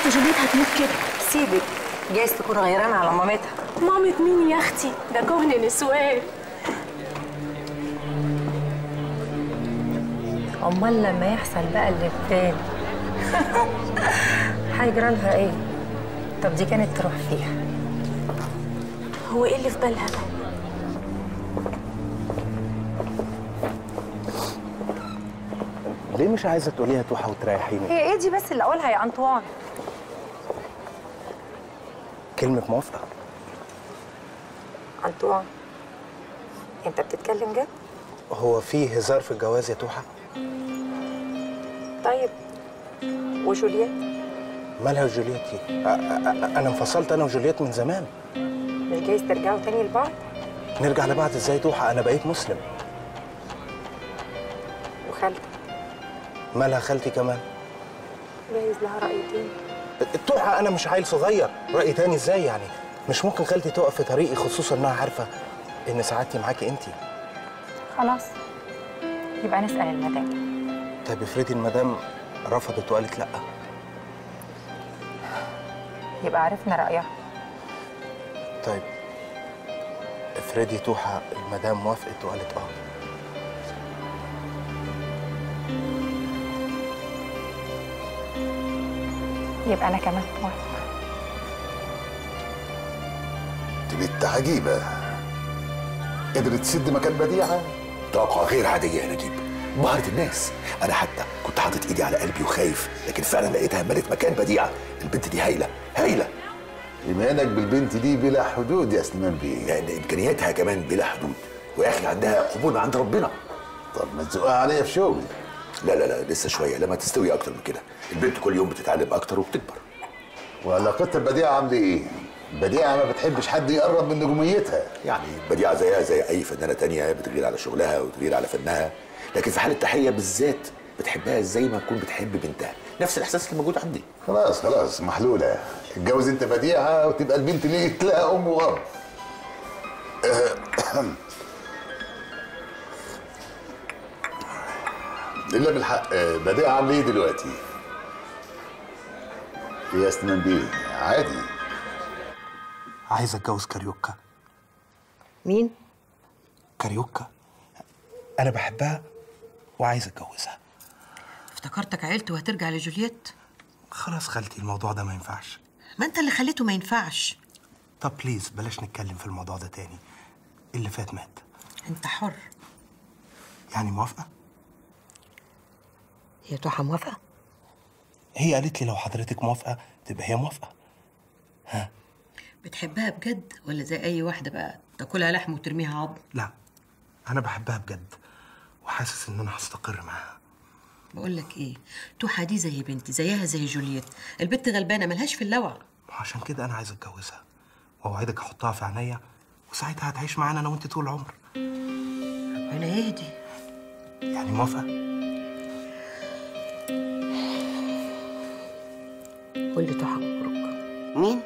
جوليت هتموت كده سيبك جايز تكون غيرانة على مامتها مامة مين يا اختي ده كهن نسوان امال لما يحصل بقى اللي في بالي هيجرى لها ايه طب دي كانت تروح فيها هو ايه اللي في بالها ده ليه مش عايزه تقوليها توحه وتريحيني هي ايه دي بس اللي اقولها يا انطوان كلمه موافقه انطوان انت بتتكلم جد هو في هزار في الجواز يا توحه طيب وجولييت مالها جولييت دي أ- أ- انا انفصلت انا وجولييت من زمان مش جايز ترجعوا تاني لبعض نرجع لبعض ازاي توحه انا بقيت مسلم وخالتك مالها خالتي كمان جايز لها رأي تاني التوحه انا مش عيل صغير راي تاني ازاي يعني مش ممكن خالتي تقف في طريقي خصوصا انها عارفه ان سعادتي معاكي انتي خلاص يبقى نسأل المدام طيب افرضي المدام رفضت وقالت لا يبقى عرفنا رأيها طيب افرضي توحه المدام وافقت وقالت اه يبقى أنا كمان موافقة دي بنت عجيبة قدرت تسد مكان بديعة طاقة غير عادية يا نجيب بهرت الناس أنا حتى كنت حاطط إيدي على قلبي وخايف لكن فعلا لقيتها ملت مكان بديعة البنت دي هايلة هايلة إيمانك بالبنت دي بلا حدود يا سليمان بيه لأن إمكانياتها كمان بلا حدود ويا أخي عندها قبول من عند ربنا طب ما تزقها عليا في شغل لا لا لا لسه شوية لما تستوي أكتر من كده البنت كل يوم بتتعلم أكتر وبتكبر وعلاقتها ببديعة عاملة إيه؟ بديعة ما بتحبش حد يقرب من نجوميتها يعني بديعة زيها زي أي فنانة تانية بتغير على شغلها وتغير على فنها لكن في حالة تحية بالذات بتحبها زي ما تكون بتحب بنتها نفس الإحساس اللي موجود عندي خلاص خلاص محلولة اتجوز انت بديعة وتبقى البنت ليه تلاقي أم وأب إلا بالحق بديعة عاملة إيه دلوقتي؟ إيه يا سليمان بيه؟ عادي عايز اتجوز كاريوكا مين؟ كاريوكا انا بحبها وعايز اتجوزها افتكرتك عيلته وهترجع لجولييت خلاص خالتي الموضوع ده ما ينفعش ما انت اللي خليته ما ينفعش طب بليز بلاش نتكلم في الموضوع ده تاني اللي فات مات انت حر يعني موافقه هي توحة موافقة؟ هي قالت لي لو حضرتك موافقه تبقى هي موافقه بتحبها بجد ولا زي اي واحده بقى تاكلها لحم وترميها عظم لا انا بحبها بجد وحاسس ان انا هستقر معاها بقول لك ايه توحة دي زي بنتي زيها زي جولييت البنت غلبانه ملهاش في اللوع وعشان كده انا عايز اتجوزها واوعدك احطها في عينيا وساعتها هتعيش معانا انا وانت طول العمر ربنا يهدي يعني موافقه قول لي توحة مبروك مين؟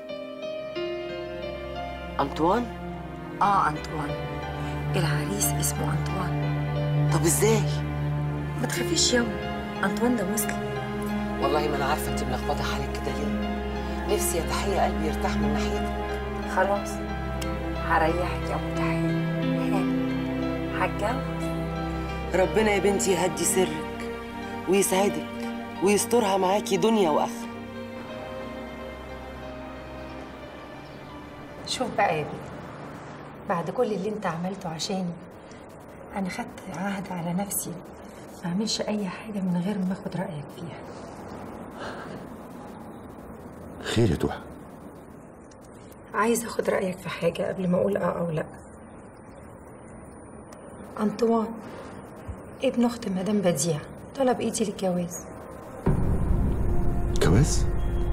أنطوان؟ اه انطوان العريس اسمه انطوان طب ازاي؟ ما تخافيش يوم انطوان ده مسلم والله ما انا عارفه انت ملخبطه حالك كده ليه نفسي يا تحيه قلبي يرتاح من ناحيتك خلاص هريحك يا ام تحيه هتجوز ربنا يا بنتي يهدي سرك ويسعدك ويسترها معاكي دنيا واخره شوف بقى يا بيه بعد كل اللي انت عملته عشاني انا خدت عهد على نفسي ما اعملش اي حاجه من غير ما اخد رايك فيها خير يا توحة عايز اخد رايك في حاجه قبل ما اقول اه او لا انطوان ابن اخت مدام بديع طلب ايدي للجواز جواز؟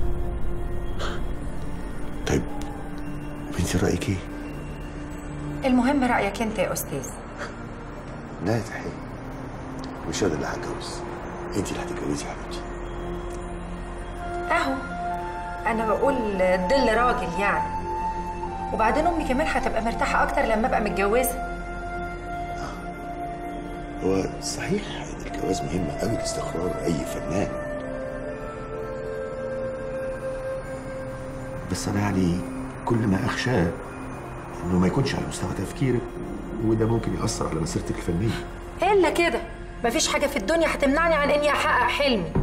طيب بنتي رأيك ايه؟ المهم رايك انت يا استاذ لا يا تحية مش انا اللي هتجوز انت اللي هتتجوزي يا حبيبتي اهو انا بقول ضل راجل يعني وبعدين امي كمان هتبقى مرتاحه اكتر لما ابقى متجوزه هو صحيح ان الجواز مهم قوي لاستقرار اي فنان بس انا يعني كل ما اخشاه انه ما يكونش على مستوى تفكيرك وده ممكن ياثر على مسيرتك الفنيه الا كده مفيش حاجه في الدنيا هتمنعني عن اني احقق حلمي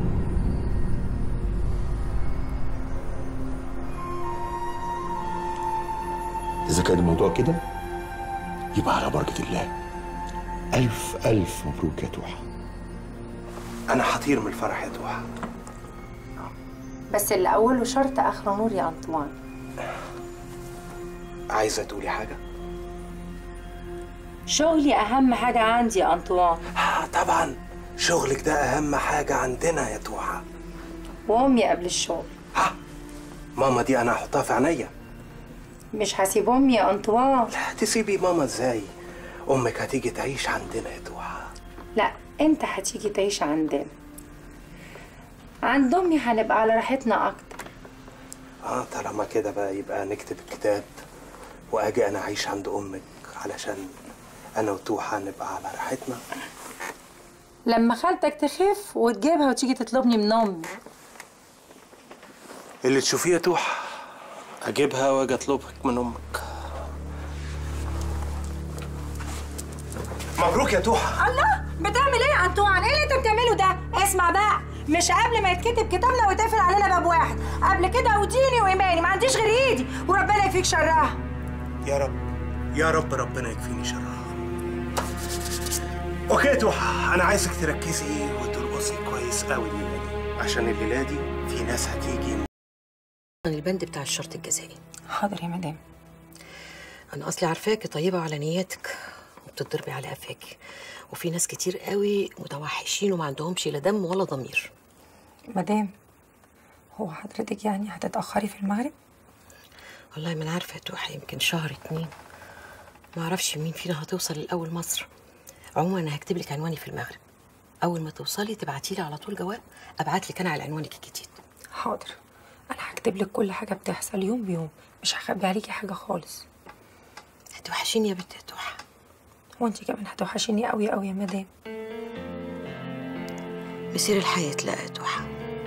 اذا كان الموضوع كده يبقى على بركه الله الف الف مبروك يا توحه انا هطير من الفرح يا توحه بس اللي اوله شرط اخره نور يا انطوان عايزه تقولي حاجه شغلي اهم حاجه عندي يا انطوان آه طبعا شغلك ده اهم حاجه عندنا يا توحه وامي قبل الشغل ها ماما دي انا هحطها في عينيا مش هسيب امي يا انطوان لا تسيبي ماما ازاي امك هتيجي تعيش عندنا يا توحه لا انت هتيجي تعيش عندنا عند امي هنبقى على راحتنا اكتر اه طالما كده بقى يبقى نكتب الكتاب واجي انا اعيش عند امك علشان انا وتوحه نبقى على راحتنا لما خالتك تخف وتجيبها وتيجي تطلبني من امي اللي تشوفيه يا توحه اجيبها واجي اطلبك من امك مبروك يا توحه الله بتعمل ايه يا انطوان ايه اللي انت بتعمله ده اسمع بقى مش قبل ما يتكتب كتابنا ويتقفل علينا باب واحد قبل كده وديني وايماني ما عنديش غير ايدي وربنا يكفيك شرها يا رب يا رب ربنا يكفيني شرها اوكي يا توحه انا عايزك تركزي وترقصي كويس قوي الليله دي عشان الليله دي في ناس هتيجي البند بتاع الشرط الجزائي حاضر يا مدام انا اصلي عارفاكي طيبه على نياتك وبتضربي على قفاكي وفي ناس كتير قوي متوحشين وما عندهمش لا دم ولا ضمير مدام هو حضرتك يعني هتتأخري في المغرب؟ والله ما انا عارفه يا توحه يمكن شهر اتنين ما اعرفش مين فينا هتوصل الاول مصر عموما انا هكتب لك عنواني في المغرب اول ما توصلي تبعتي لي على طول جواب ابعت لك انا على عنوانك الجديد حاضر أنا هكتب لك كل حاجة بتحصل يوم بيوم مش هخبي عليكي حاجة خالص هتوحشيني يا بنت يا توحه وانتي كمان هتوحشيني قوي قوي يا مدام مسير الحياه لا يا توحه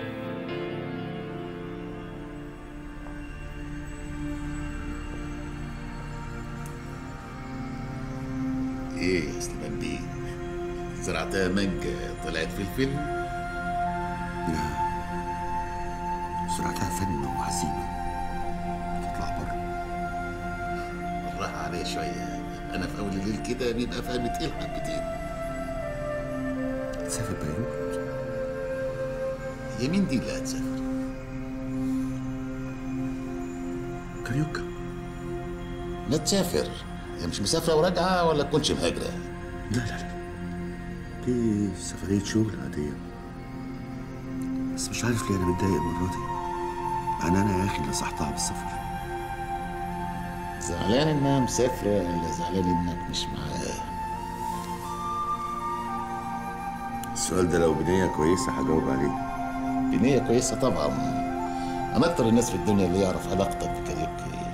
ايه يا سليمان بيه زرعتها مانجا طلعت فلفل زرعتها فن وعزيمه تطلع بره بالراحة عليا شوية أنا في أول الليل كده بيبقى فهمي تقيل حبتين تسافر بيروت هي مين دي اللي هتسافر؟ كاريوكا ما تسافر هي مش مسافرة وراجعة ولا تكونش مهاجرة؟ لا لا لا دي سفرية شغل عادية بس مش عارف ليه أنا متضايق المرة دي مع إن أنا يا أخي نصحتها بالسفر زعلان إنها مسافرة ولا زعلان إنك مش معاها؟ السؤال ده لو بنية كويسة هجاوب عليه بنية كويسة طبعا أنا أكتر الناس في الدنيا اللي يعرف علاقتك بكاريوكي إيه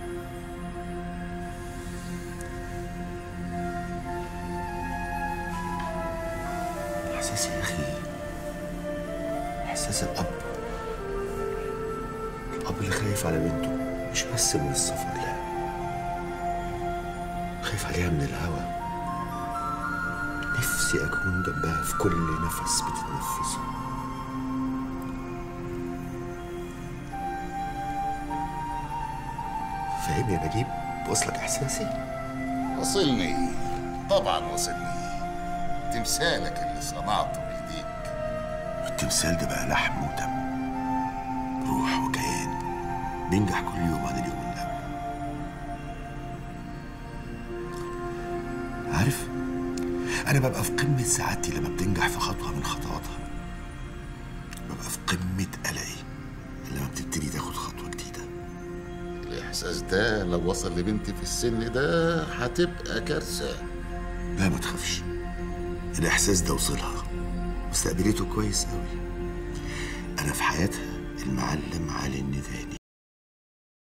إحساس يا أخي إحساس الأب الأب اللي خايف على بنته مش بس من السفر لا خايف عليها من الهوى نفسي أكون جنبها في كل نفس بتتنفسه فاهم يا نجيب وصلك إحساسي؟ وصلني طبعا وصلني تمثالك اللي صنعته بإيديك والتمثال ده بقى لحم ودم روح وكيان بينجح كل يوم عن اليوم اللي قبله عارف انا ببقى في قمه سعادتي لما بتنجح في خطوه من خطواتها ببقى في قمه قلقي لما بتبتدي تاخد خطوه جديده الإحساس ده لو وصل لبنتي في السن ده هتبقى كارثة لا ما تخافش الاحساس ده وصلها واستقبلته كويس قوي انا في حياتها المعلم علي النداني